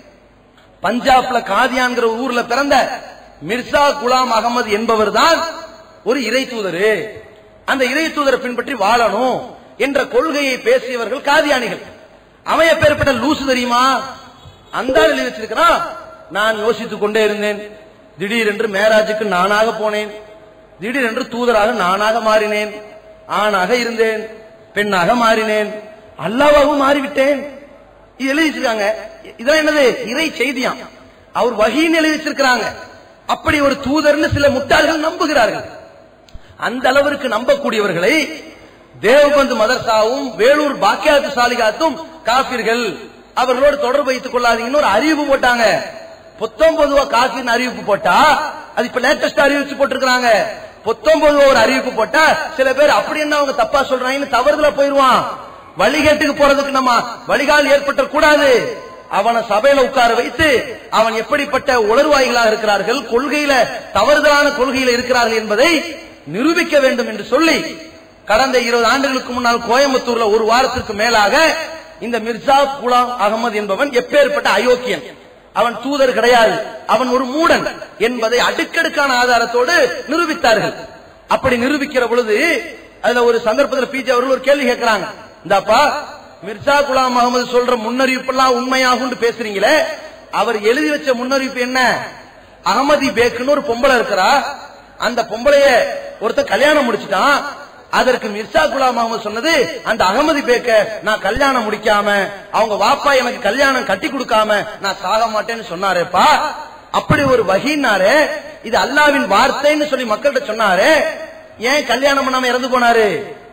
பஞ்சாப்ல காதியான்கிற ஒரு ஊர்ல பிறந்த மிர்சா குலாம் அகமது என்பவர் தான் ஒரு இறை தூதரு அந்த இறை தூதரை பின்பற்றி வாழணும் என்ற கொள்கையை பேசியவர்கள் காதியானிகள் அவன் எப்பேற்பட்ட லூசு தெரியுமா அந்த ஆள் எழுதி வச்சிருக்கிறான் நான் யோசித்துக் கொண்டே இருந்தேன் திடீரென்று மேராஜுக்கு நானாக போனேன் திடீரென்று தூதராக நானாக மாறினேன் ஆணாக இருந்தேன் பெண்ணாக மாறினேன் அல்லாவாகவும் மாறிவிட்டேன் இது எழுதி வச்சிருக்காங்க இதெல்லாம் என்னது இறை செய்தியாம் அவர் வகின்னு எழுதி வச்சிருக்கிறாங்க அப்படி ஒரு தூதர்னு சில முட்டாள்கள் நம்புகிறார்கள் அந்த அளவிற்கு நம்பக்கூடியவர்களை தேவபந்து மதர்சாவும் வேலூர் பாக்கியாத்து சாலிகாத்தும் காபிர்கள் அவர்களோடு தொடர்பு வைத்துக் கொள்ளாதீங்கன்னு ஒரு அறிவிப்பு போட்டாங்க பத்தொன்பது ரூபா காஃபின்னு அறிவிப்பு போட்டா அது இப்ப லேட்டஸ்ட் அறிவிச்சு போட்டிருக்காங்க பத்தொன்பது ரூபா ஒரு அறிவிப்பு போட்டா சில பேர் அப்படி என்ன அவங்க தப்பா சொல்றாங்கன்னு தவறுதலா போயிருவான் வழிகேட்டுக்கு போறதுக்கு நம்ம வழிகால் ஏற்பட்ட கூடாது அவனை சபையில உட்கார வைத்து அவன் எப்படிப்பட்ட உணர்வாய்களாக இருக்கிறார்கள் கொள்கையில தவறுதலான கொள்கையில இருக்கிறார்கள் என்பதை நிரூபிக்க வேண்டும் என்று சொல்லி கடந்த இருபது ஆண்டுகளுக்கு முன்னால் கோயம்புத்தூர்ல ஒரு வாரத்திற்கு மேலாக இந்த மிர்சா குலாம் அகமது என்பவன் எப்பேற்பட்ட அயோக்கியன் அவன் தூதர் கிடையாது அவன் ஒரு மூடன் என்பதை அடுக்கடுக்கான ஆதாரத்தோடு நிரூபித்தார்கள் அப்படி நிரூபிக்கிற பொழுது அதுல ஒரு சந்தர்ப்பத்தில் பிஜே அவர்கள் ஒரு கேள்வி கேட்கிறாங்க இந்தாப்பா மிர்சா குலாம் அகமது சொல்ற முன்னறிவிப்பெல்லாம் உண்மையாகும் பேசுறீங்களே அவர் எழுதி வச்ச முன்னறிவிப்பு என்ன அகமதி பேக்குன்னு ஒரு பொம்பளை இருக்கிறா அந்த பொம்பளைய ஒருத்தன் கல்யாணம் முடிச்சிட்டான் அதற்கு மிர்சா குலாம் அகமது சொன்னது அந்த அகமதி பேக்க நான் கல்யாணம் முடிக்காம அவங்க வாப்பா எனக்கு கல்யாணம் கட்டி கொடுக்காம நான் சாக மாட்டேன்னு சொன்னாரேப்பா அப்படி ஒரு வகினாரு இது அல்லாவின் வார்த்தைன்னு சொல்லி மக்கள்கிட்ட சொன்னாரு ஏன் கல்யாணம் பண்ணாம இறந்து போனாரு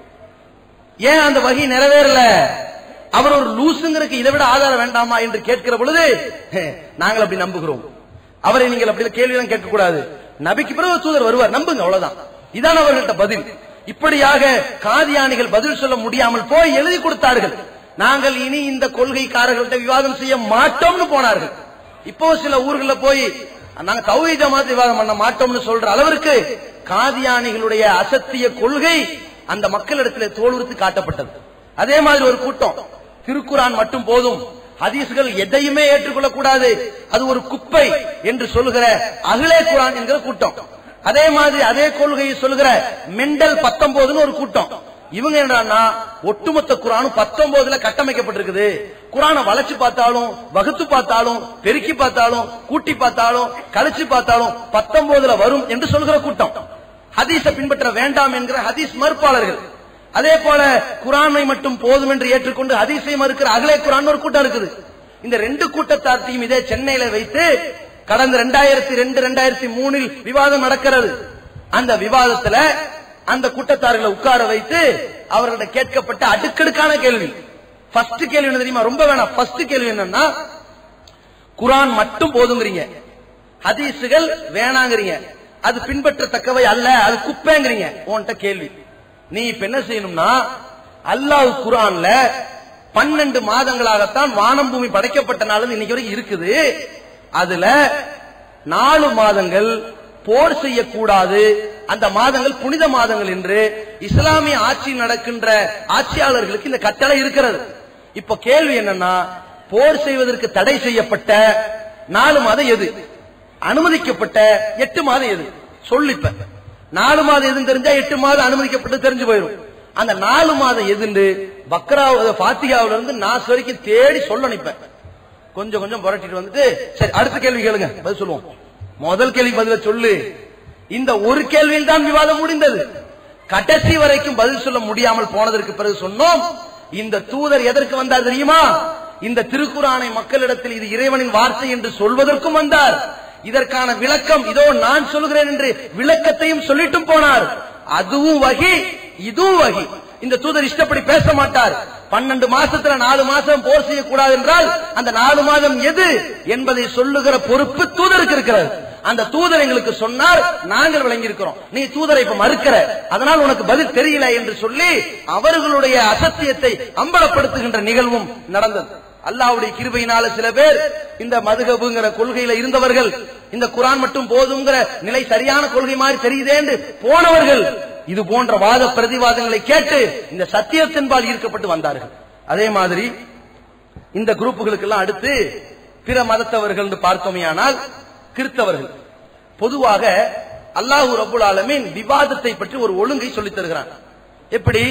ஏன் அந்த வகி நிறைவேறல அவர் ஒரு லூசுங்கிறதுக்கு இதை விட ஆதாரம் வேண்டாமா என்று கேட்கிற பொழுது "ஹே, நாங்கள் அப்படி நம்புகிறோம் அவரை நீங்கள் அப்படி கேள்வி எல்லாம் கேட்க கூடாது நபிக்கு பிறகு ஒரு தூதர் வருவார் நம்புங்க அவ்வளவுதான் இதான் அவர்கள்ட்ட பதில் இப்படியாக காதியானிகள் பதில் சொல்ல முடியாமல் போய் எழுதி கொடுத்தார்கள் நாங்கள் இனி இந்த கொள்கைக்காரர்கள்ட்ட விவாதம் செய்ய மாட்டோம்னு போனார்கள் இப்போ சில ஊர்கள்ல போய் நாங்க தௌஹீத ஜமாத் விவாதம் பண்ண மாட்டோம்னு சொல்ற அளவிற்கு காதியானிகளுடைய அசத்திய கொள்கை அந்த மக்களிடத்தில் தோலுறுத்து காட்டப்பட்டது அதே மாதிரி ஒரு கூட்டம் திருக்குரான் மட்டும் போதும் ஹதீஸ்கள் எதையுமே ஏற்றுக்கொள்ளக் கூடாது அது ஒரு குப்பை என்று சொல்லுகிற அகிலே குரான் என்கிற கூட்டம் அதே மாதிரி அதே கொள்கையை சொல்லுகிற மெண்டல் பத்தொன்பதுன்னு ஒரு கூட்டம் இவங்க என்னன்னா ஒட்டுமொத்த குரானும் பத்தொன்பதுல கட்டமைக்கப்பட்டிருக்குது குரானை வளைச்சு பார்த்தாலும் வகுத்து பார்த்தாலும் பெருக்கி பார்த்தாலும் கூட்டி பார்த்தாலும் கழிச்சு பார்த்தாலும் பத்தொன்பதுல வரும் என்று சொல்கிற கூட்டம் ஹதீஸை பின்பற்ற வேண்டாம் என்கிற ஹதீஸ் மறுப்பாளர்கள் அதே போல குரானை மட்டும் போதும் என்று ஏற்றுக்கொண்டு ஹதீஸை மறுக்கிற அகலே குரான் ஒரு கூட்டம் இருக்குது இந்த ரெண்டு கூட்டத்தார்த்தையும் இதே சென்னையில வைத்து கடந்த ரெண்டாயிரத்தி ரெண்டு ரெண்டாயிரத்தி மூணில் விவாதம் நடக்கிறது அந்த விவாதத்துல அந்த கூட்டத்தார்களை உட்கார வைத்து அவர்களிட கேட்கப்பட்ட அடுக்கடுக்கான கேள்வி ஃபர்ஸ்ட் கேள்வி என்ன தெரியுமா ரொம்ப வேணாம் ஃபர்ஸ்ட் கேள்வி என்னன்னா குரான் மட்டும் போதுங்கிறீங்க ஹதீஸுகள் வேணாங்கிறீங்க அது பின்பற்றத்தக்கவை அல்ல அது குப்பைங்கிறீங்க உன்கிட்ட கேள்வி நீ இப்ப என்ன செய்யணும்னா அல்லாஹ் குரான்ல பன்னெண்டு மாதங்களாகத்தான் வானம் பூமி படைக்கப்பட்ட நாள் இன்னைக்கு வரைக்கும் இருக்குது அதுல நாலு மாதங்கள் போர் செய்யக்கூடாது அந்த மாதங்கள் புனித மாதங்கள் என்று இஸ்லாமிய ஆட்சி நடக்கின்ற ஆட்சியாளர்களுக்கு இந்த கட்டளை இருக்கிறது இப்ப கேள்வி என்னன்னா போர் செய்வதற்கு தடை செய்யப்பட்ட நாலு மாதம் எது அனுமதிக்கப்பட்ட எட்டு மாதம் எது சொல்லு இப்ப நாலு மாதம் எதுன்னு தெரிஞ்சா எட்டு மாதம் அனுமதிக்கப்பட்டு தெரிஞ்சு போயிடும் அந்த நாலு மாதம் எதுன்னு பக்ரா பாத்திகாவில இருந்து நாசு வரைக்கும் தேடி சொல்ல நிப்பேன் கொஞ்சம் கொஞ்சம் புரட்டிட்டு வந்துட்டு சரி அடுத்த கேள்வி கேளுங்க பதில் சொல்லுவோம் முதல் கேள்வி பதில சொல்லு இந்த ஒரு கேள்வியில் தான் விவாதம் முடிந்தது கடைசி வரைக்கும் பதில் சொல்ல முடியாமல் போனதற்கு பிறகு சொன்னோம் இந்த தூதர் எதற்கு வந்தார் தெரியுமா இந்த திருக்குறானை மக்களிடத்தில் இது இறைவனின் வார்த்தை என்று சொல்வதற்கும் வந்தார் இதற்கான விளக்கம் இதோ நான் சொல்கிறேன் என்று விளக்கத்தையும் சொல்லிட்டும் போனார் அதுவும் வகி இதுவும் வகி இந்த தூதர் இஷ்டப்படி பேச மாட்டார் பன்னெண்டு மாசத்துல நாலு மாசம் போர் செய்யக்கூடாது என்றால் அந்த நாலு மாதம் எது என்பதை சொல்லுகிற பொறுப்பு தூதருக்கு இருக்கிறது அந்த தூதர் எங்களுக்கு சொன்னார் நாங்கள் விளங்கி இருக்கிறோம் நீ தூதரை இப்ப மறுக்கிற அதனால் உனக்கு பதில் தெரியல என்று சொல்லி அவர்களுடைய அசத்தியத்தை அம்பலப்படுத்துகின்ற நிகழ்வும் நடந்தது அல்லாவுடைய கிருபையினால சில பேர் இந்த மதுகபுங்கிற கொள்கையில இருந்தவர்கள் இந்த குரான் மட்டும் போதுங்கிற நிலை சரியான கொள்கை மாதிரி தெரியுதே என்று போனவர்கள் இது போன்ற வாத பிரதிவாதங்களை கேட்டு இந்த சத்தியத்தின்பால் ஈர்க்கப்பட்டு வந்தார்கள் அதே மாதிரி இந்த குரூப்புகளுக்கு எல்லாம் அடுத்து பிற மதத்தவர்கள் என்று பார்த்தோமேயானால் கிறிஸ்தவர்கள் பொதுவாக அல்லாஹூ ரபுல் ஆலமீன் விவாதத்தை பற்றி ஒரு ஒழுங்கை சொல்லித் தருகிறான் எப்படி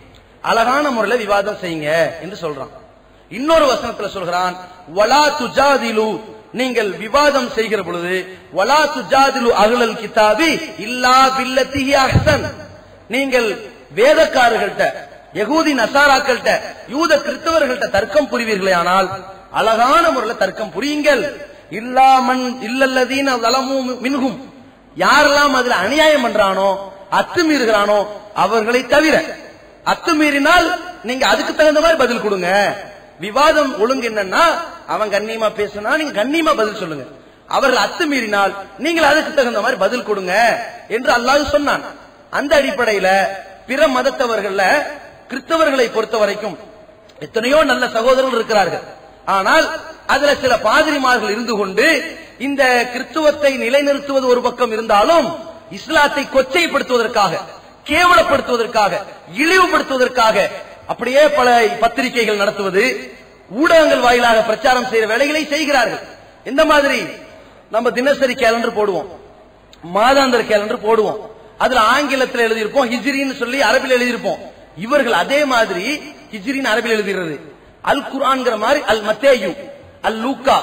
அழகான முறையில விவாதம் செய்யுங்க என்று சொல்றான் இன்னொரு வசனத்துல சொல்கிறான் வலா துஜாதிலு நீங்கள் விவாதம் செய்கிற பொழுது வலா துஜாதிலு அகலல் கிதாபி இல்லா பில்லத்திஹி அஹ்சன் நீங்கள் வேதக்காரர்கள்ட்ட யகூதி நசாராக்கள்கிட்ட யூத கிறிஸ்தவர்கள்ட்ட தர்க்கம் புரிவீர்களே ஆனால் அழகான முறையில தர்க்கம் புரியுங்கள் இல்லாமன் இல்லல்லதீன வலமு மின்கும் யாரெல்லாம் அதுல அநியாயம் பண்றானோ அத்துமீறுகிறானோ அவர்களை தவிர அத்துமீறினால் நீங்க அதுக்கு தகுந்த மாதிரி பதில் கொடுங்க விவாதம் ஒழுங்கு என்னன்னா அவன் கண்ணியமா பேசினா நீங்க கண்ணியமா பதில் சொல்லுங்க அவர்கள் அத்துமீறினால் நீங்கள் அதுக்கு தகுந்த மாதிரி பதில் கொடுங்க என்று அல்லாஹ் சொன்னான் அந்த அடிப்படையில பிற மதத்தவர்கள்ல கிறிஸ்தவர்களை பொறுத்த வரைக்கும் எத்தனையோ நல்ல சகோதரர்கள் இருக்கிறார்கள் ஆனால் அதுல சில பாதிரிமார்கள் இருந்து கொண்டு இந்த கிறிஸ்துவத்தை நிலைநிறுத்துவது ஒரு பக்கம் இருந்தாலும் இஸ்லாத்தை கொச்சைப்படுத்துவதற்காக கேவலப்படுத்துவதற்காக இழிவுபடுத்துவதற்காக அப்படியே பல பத்திரிகைகள் நடத்துவது ஊடகங்கள் வாயிலாக பிரச்சாரம் செய்கிற வேலைகளை செய்கிறார்கள் இந்த மாதிரி நம்ம தினசரி கேலண்டர் போடுவோம் மாதாந்திர கேலண்டர் போடுவோம் அதுல ஆங்கிலத்தில் எழுதியிருப்போம் ஹிஜ்ரின்னு சொல்லி அரபில் எழுதியிருப்போம் இவர்கள் அதே மாதிரி ஹிஜ்ரின்னு அரபில் எழுதுகிறது அல் குர்ஆன்ங்கிற மாதிரி அல் மத்தேயு அல் லூக்கா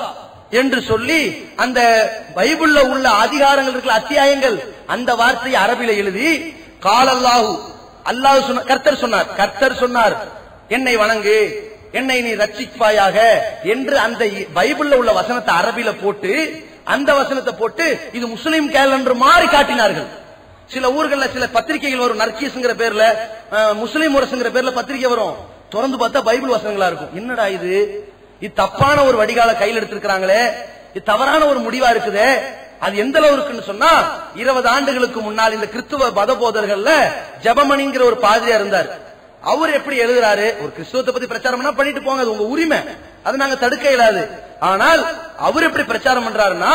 என்று சொல்லி அந்த பைபிள்ல உள்ள அதிகாரங்கள் இருக்கிற அத்தியாயங்கள் அந்த வார்த்தையை அரபில எழுதி காலல்லாஹு அல்லாஹ் சொன்ன கர்த்தர் சொன்னார் கர்த்தர் சொன்னார் என்னை வணங்கு என்னை நீ ரட்சிப்பாயாக என்று அந்த பைபிள்ல உள்ள வசனத்தை அரபில போட்டு அந்த வசனத்தை போட்டு இது முஸ்லிம் கேலண்டர் மாதிரி காட்டினார்கள் சில ஊர்கள்ல சில பத்திரிகைகள் வரும் நர்கீஸ்ங்கிற பேர்ல அஹ், முஸ்லிம் முரசுங்கிற பேர்ல பத்திரிகை வரும் திறந்து பார்த்தா பைபிள் வசனங்களா இருக்கும் என்னடா இது இது தப்பான ஒரு வடிகால கையில் எடுத்திருக்கிறாங்களே இது தவறான ஒரு முடிவா இருக்குதே அது எந்த அளவு இருக்குன்னு சொன்னா இருபது ஆண்டுகளுக்கு முன்னால் இந்த கிறிஸ்துவ மத போதர்கள்ல ஜெபமணிங்கிற ஒரு பாதிரியா இருந்தார் அவர் எப்படி எழுதுறாரு ஒரு கிறிஸ்துவத்தை பத்தி பிரச்சாரம் பண்ணா பண்ணிட்டு போங்க அது உங்க உரிமை அது நாங்க தடுக்க இயலாது ஆனால் அவர் எப்படி பிரச்சாரம் பண்றாருன்னா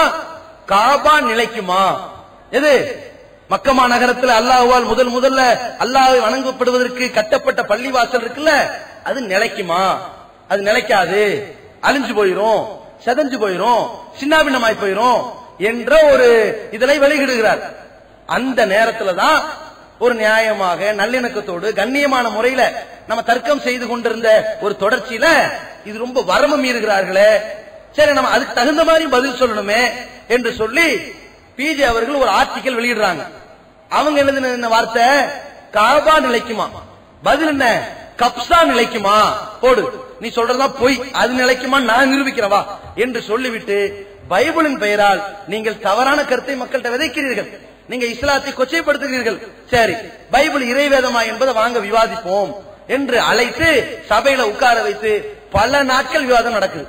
காபா நிலைக்குமா எது மக்கமா நகரத்துல அல்லாஹ்வால் முதல் முதல்ல அல்லாஹ் வணங்கப்படுவதற்கு கட்டப்பட்ட பள்ளிவாசல் இருக்குல்ல அது நிலைக்குமா அது நிலைக்காது அழிஞ்சு போயிரும் செதஞ்சு போயிரும் சின்னாபின்னமாய் போயிரும் என்ற ஒரு இதனை வெளியிடுகிறார் அந்த நேரத்துல தான் ஒரு நியாயமாக நல்லிணக்கத்தோடு கண்ணியமான முறையில நம்ம தர்க்கம் செய்து கொண்டிருந்த ஒரு தொடர்ச்சியில இது ரொம்ப வரம்பு மீறுகிறார்களே சரி நம்ம அதுக்கு தகுந்த மாதிரி பதில் சொல்லணுமே என்று சொல்லி பிஜே அவர்கள் ஒரு ஆர்டிக்கல் வெளியிடுறாங்க அவங்க எழுதின இந்த வார்த்தை காபா நிலைக்குமா பதில் என்ன கப்சா நிலைக்குமா போடு நீ சொல்றதா பொய் அது நிலைக்குமா நான் நிரூபிக்கிறவா என்று சொல்லிவிட்டு பைபிளின் பெயரால் நீங்கள் தவறான கருத்தை மக்கள்கிட்ட விதைக்கிறீர்கள் நீங்க இஸ்லாத்தை கொச்சைப்படுத்துகிறீர்கள் சரி பைபிள் இறைவேதமா என்பதை வாங்க விவாதிப்போம் என்று அழைத்து சபையில உட்கார வைத்து பல நாட்கள் விவாதம் நடக்குது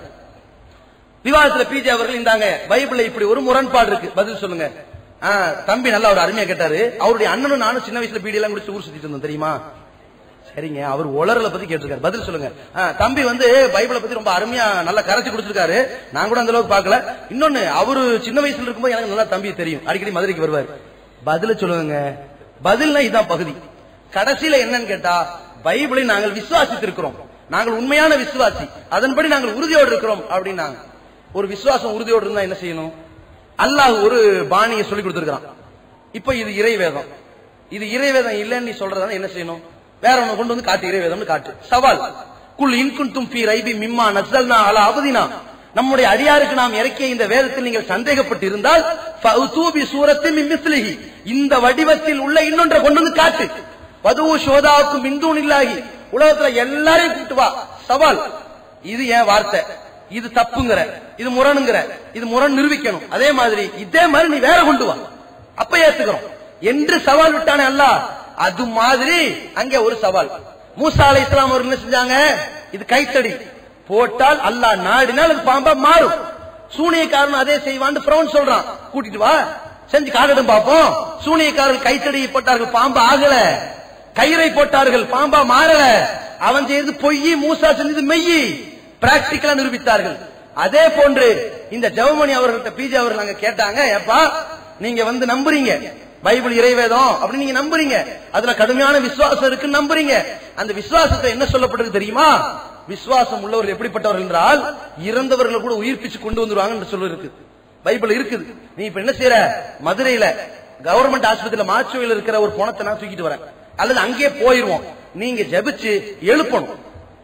விவாதத்துல பிஜே அவர்கள் இந்தாங்க பைபிள்ல இப்படி ஒரு முரண்பாடு இருக்கு பதில் சொல்லுங்க ஆ, தம்பி நல்லா ஒரு அருமையா கேட்டாரு அவருடைய அண்ணனும் நானும் சின்ன வயசுல பீடி எல்லாம் குடிச்சு ஊர் சுத்திட்டு இருந்தோம் தெரியுமா சரிங்க அவர் உளறல பத்தி கேட்டிருக்காரு பதில் சொல்லுங்க ஆ, தம்பி வந்து பைபிளை பத்தி ரொம்ப அருமையா நல்லா கரைச்சு கொடுத்திருக்காரு நான் கூட அந்த அளவுக்கு பார்க்கல இன்னொன்னு அவரு சின்ன வயசுல இருக்கும்போது எனக்கு நல்லா தம்பி தெரியும் அடிக்கடி மதுரைக்கு வருவார் பதில சொல்லுங்க பதில்னா இதான் பகுதி கடைசியில என்னன்னு கேட்டா பைபிளை நாங்கள் விசுவாசித்திருக்கிறோம் நாங்கள் உண்மையான விசுவாசி அதன்படி நாங்கள் உறுதியோடு இருக்கிறோம் அப்படின்னாங்க ஒரு விசுவாசம் உறுதியோடு இருந்தா என்ன செய்யணும் அல்லாஹ் ஒரு பாணியை சொல்லி கொடுத்திருக்கான் இப்ப இது இறைவேதம் இது இறைவேதம் இல்லைன்னு நீ சொல்றதா என்ன செய்யணும் வேற ஒண்ணு கொண்டு வந்து காட்டு இறைவேதம்னு காட்டு சவால் குல் இன்குன்தும் ஃபீ ரைபி மிம்மா நஸ்ஸல்னா அலா அபதினா நம்முடைய அடியாருக்கு நாம் இறக்கிய இந்த வேதத்தில் நீங்கள் சந்தேகப்பட்டு இருந்தால் ஃபஅதூ பி சூரத்தின் மின் மிஸ்லிஹி இந்த வடிவத்தில் உள்ள இன்னொன்றை கொண்டு வந்து காட்டு வதுவு சோதாவுக்கும் மிந்தூன் இல்லாகி உலகத்துல எல்லாரையும் கூட்டு வா சவால் இது என் வார்த்தை இது தப்புங்கிற இது முரணுங்கிற இது முரண் நிரூபிக்கணும் அதே மாதிரி இதே மாதிரி நீ வேற கொண்டு வா அப்ப ஏத்துக்கிறோம் என்று சவால் விட்டானே அல்லாஹ் அது மாதிரி அங்கே ஒரு சவால் மூசா அலை இஸ்லாம் அவர்கள் என்ன செஞ்சாங்க இது கைத்தடி போட்டால் அல்லாஹ் நாடினால் அது பாம்பா மாறும் சூனியக்காரன் அதே செய்வான்னு பிரவுன் சொல்றான் கூட்டிட்டு வா செஞ்சு காட்டிடும் பாப்போம் சூனியக்காரர்கள் கைத்தடியை போட்டார்கள் பாம்பு ஆகல கயிறை போட்டார்கள் பாம்பா மாறல அவன் செய்தது பொய் மூசா செஞ்சது மெய்யி பிராக்டிக்கலா நிரூபித்தார்கள் அதே போன்று இந்த ஜெவமணி அவர்கள்ட்ட பிஜே அவர்கள் அங்க கேட்டாங்க ஏப்பா நீங்க வந்து நம்புறீங்க பைபிள் இறைவேதம் அப்படின்னு நீங்க நம்புறீங்க அதுல கடுமையான விசுவாசம் இருக்குன்னு நம்புறீங்க அந்த விசுவாசத்தை என்ன சொல்லப்பட்டிருக்கு தெரியுமா விசுவாசம் உள்ளவர்கள் எப்படிப்பட்டவர்கள் என்றால் இறந்தவர்களை கூட உயிர்ப்பிச்சு கொண்டு வந்துருவாங்க என்று சொல்லி இருக்கு பைபிள் இருக்குது நீ இப்ப என்ன செய்யற மதுரையில கவர்மெண்ட் ஆஸ்பத்திரியில மாச்சுவையில் இருக்கிற ஒரு பணத்தை நான் தூக்கிட்டு வரேன் அல்லது அங்கேயே போயிருவோம் நீங்க ஜெபிச்சு எழுப்பணும்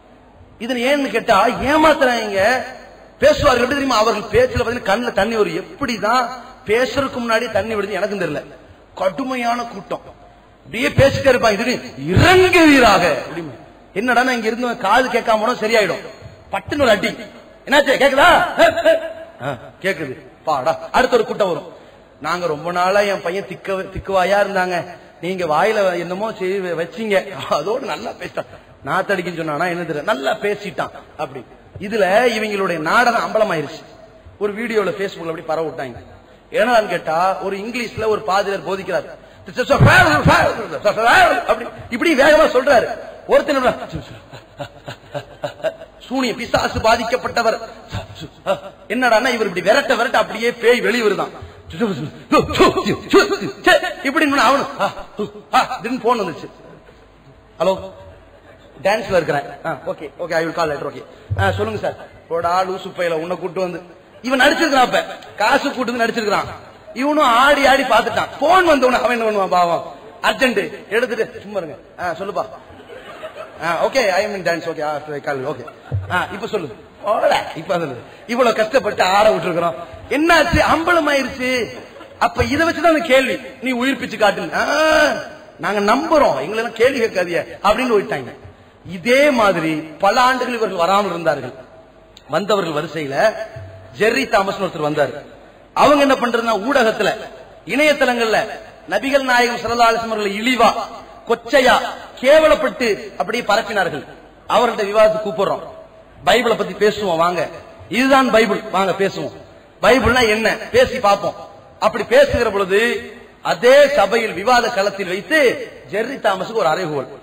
இது ஏன்னு கேட்டா ஏமாத்துறாங்க பேசுவார்கள் எப்படி தெரியுமா அவர்கள் பேச்சுல பாத்தீங்கன்னா கண்ணுல தண்ணி வரும் எப்படிதான் பேசுறதுக்கு முன்னாடி தண்ணி விடுது எனக்கும் தெரியல கடுமையான கூட்டம் அப்படியே பேசிட்டே இருப்பாங்க திடீர்னு இறங்குவீராக அப்படின்னு. என்னடா நான் இங்க இருந்து காது கேட்காம போனா சரியாயிடும் பட்டுன்னு ஒரு அடி என்னாச்சு கேக்குதா ஆ, கேக்குது பாடா அடுத்த ஒரு கூட்டம் வரும் நாங்க ரொம்ப நாளா என் பையன் திக்க திக்குவாயா இருந்தாங்க நீங்க வாயில என்னமோ செய்ய வச்சீங்க அதோட நல்லா பேசிட்டான் நாத்தடிக்குன்னு சொன்னானா என்ன தெரியல நல்லா பேசிட்டான் அப்படி இதுல இவங்களுடைய நாடகம் அம்பலமாயிருச்சு ஒரு வீடியோல பேஸ்புக்ல அப்படி பரவ விட்டாங்க என்னடான்னு கேட்டா ஒரு இங்கிலீஷ்ல ஒரு பாதிரியர் போதிக்கிறார் அப்படி இப்படி வேகமா சொல்றாரு ஒருத்தர் சூனிய பிசாசு பாதிக்கப்பட்டவர் என்னடான்னா இவர் இப்படி விரட்ட விரட்ட அப்படியே பேய் வெளிய வருதான் இப்படி அவனு திடீர்னு போன் வந்துச்சு ஹலோ டான்ஸ்ல இருக்கிறேன் okay okay I will call letter okay சொல்லுங்க சார் போடா லூசு பையில உன்னை கூட்டு வந்து இவன் நடிச்சிருக்கான் அப்ப காசு கூட்டு வந்து நடிச்சிருக்கான் இவனும் ஆடி ஆடி பாத்துட்டான் போன் வந்தவன அவன் என்ன பண்ணுவான் பாவம் அர்ஜென்ட் எடுத்துட்டு சும்மா இருங்க ஆ, சொல்லுப்பா okay I mean dance okay call okay இப்ப சொல்லு போடா, இப்ப அது இவ்வளவு கஷ்டப்பட்டு ஆற விட்டுருக்கிறோம் என்னாச்சு அம்பலம் ஆயிருச்சு அப்ப இதை வச்சுதான் அந்த கேள்வி நீ உயிர்ப்பிச்சு காட்டு ஆ, நாங்க நம்புறோம் எங்களெல்லாம் கேள்வி கேட்காதிய அப்படின்னு போயிட்டாங்க இதே மாதிரி பல ஆண்டுகள் இவர்கள் வராமல் இருந்தார்கள் வந்தவர்கள் வரிசையில ஜெர்ரி தாமஸ் ஒருத்தர் வந்தார் அவங்க என்ன பண்றதுன்னா ஊடகத்துல இணையதளங்கள்ல நபிகள் நாயகம் ஸல்லல்லாஹு அலைஹி வஸல்லம் அவர்களை இழிவா கொச்சையா கேவலப்பட்டு அப்படியே பரப்பினார்கள் அவர்கிட்ட விவாதத்துக்கு கூப்பிடுறோம் பைபிளை பத்தி பேசுவோம் வாங்க இதுதான் பைபிள் வாங்க பேசுவோம் பைபிள்னா என்ன பேசி பார்ப்போம் அப்படி பேசுகிற பொழுது அதே சபையில் விவாத களத்தில் வைத்து ஜெர்ரி தாமஸுக்கு ஒரு அறைகோல்